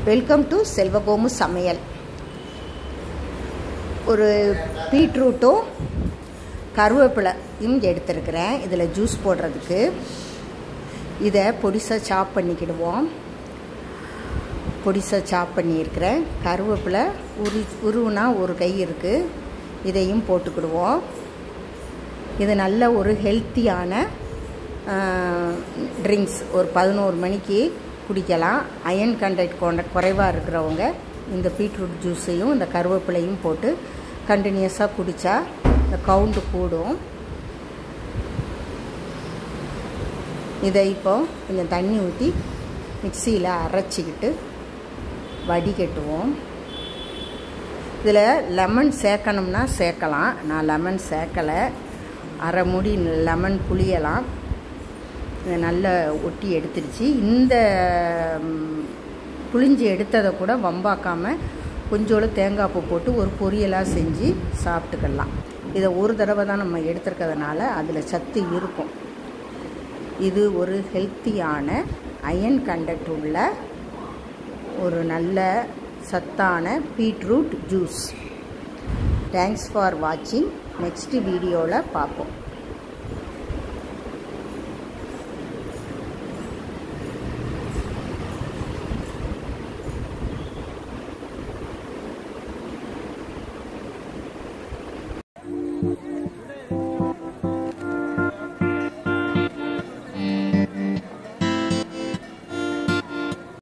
welcome to செல்வகோமு சமையல் ஒரு பீட்ரூட்டும் கருவேப்பிலையும் எடுத்துருக்கிறேன் இதில் ஜூஸ் போடுறதுக்கு இதை பொடிசாக சாப் பண்ணிக்கிடுவோம் பொடிசாக சாப் பண்ணியிருக்கிறேன் கருவேப்பிலை உரு உருவுனா ஒரு கை இருக்குது இதையும் போட்டுக்கிடுவோம் இது நல்ல ஒரு ஹெல்த்தியான ட்ரிங்க்ஸ் ஒரு பதினோரு மணிக்கு குடிக்கலாம் அயன் கண்டென்ட் கொண்ட குறைவாக இருக்கிறவங்க இந்த பீட்ரூட் ஜூஸையும் இந்த கருவேப்பிலையும் போட்டு கண்டினியூஸாக குடித்தா இந்த கவுண்டு கூடும் இதை இப்போ கொஞ்சம் தண்ணி ஊற்றி மிக்சியில் அரைச்சிக்கிட்டு வடிகட்டுவோம் இதில் லெமன் சேர்க்கணும்னா சேர்க்கலாம் நான் லெமன் சேர்க்கலை அரை மூடி லெமன் புளியலாம் நல்லா ஒட்டி எடுத்துருச்சு இந்த புளிஞ்சு எடுத்ததை கூட வம்பாக்காமல் கொஞ்சோடு தேங்காய் பூ போட்டு ஒரு பொரியலாக செஞ்சு சாப்பிட்டுக்கலாம் இதை ஒரு தடவை தான் நம்ம எடுத்துருக்கிறதுனால அதில் சத்து இருக்கும் இது ஒரு ஹெல்த்தியான அயன் கண்டக்ட் உள்ள ஒரு நல்ல சத்தான பீட்ரூட் ஜூஸ் தேங்க்ஸ் ஃபார் வாட்சிங் நெக்ஸ்ட் வீடியோவில் பார்ப்போம்